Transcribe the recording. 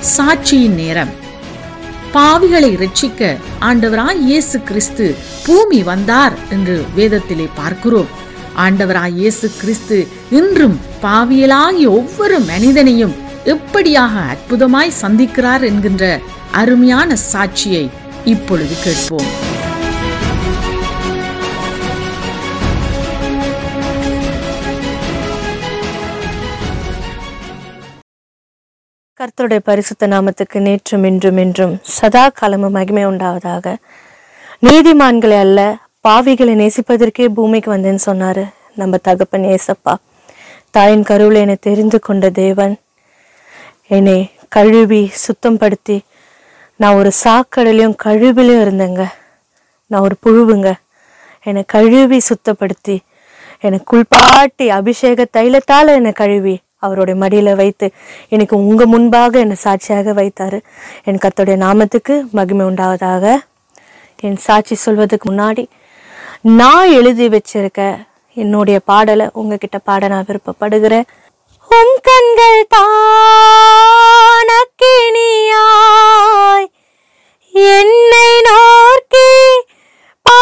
சாட்சியின் நேரம் பாவிகளை ரட்சிக்க ஆண்டவராய் இயேசு கிறிஸ்து பூமி வந்தார் என்று வேதத்திலே பார்க்கிறோம் ஆண்டவராய் இயேசு கிறிஸ்து இன்றும் பாவியலாகிய ஒவ்வொரு மனிதனையும் எப்படியாக அற்புதமாய் சந்திக்கிறார் என்கின்ற அருமையான சாட்சியை இப்பொழுது கேட்போம் கர்த்தருடைய பரிசுத்த நாமத்துக்கு நேற்றும் இன்றும் என்றும் சதா காலமும் மகிமை உண்டாவதாக நீதிமான்களை அல்ல பாவிகளை நேசிப்பதற்கே பூமிக்கு வந்தேன்னு சொன்னாரு நம்ம தகப்பன் ஏசப்பா தாயின் கருவில் என்னை தெரிந்து கொண்ட தேவன் என்னை கழுவி சுத்தப்படுத்தி நான் ஒரு சாக்கடலையும் கழுவிலையும் இருந்தேங்க நான் ஒரு புழுவுங்க என்னை கழுவி சுத்தப்படுத்தி என்னை குளிப்பாட்டி அபிஷேக தைலத்தால் என்னை கழுவி அவருடைய மடியில வைத்து எனக்கு உங்க முன்பாக என்னை சாட்சியாக வைத்தாரு என் கர்த்தருடைய நாமத்துக்கு மகிமை உண்டாவதாக என் சாட்சி சொல்வதற்கு முன்னாடி நான் எழுதி வச்சிருக்க என்னுடைய பாடலை உங்ககிட்ட பாட நான் விருப்பப்படுகிறேன் உன் கண்கள் தான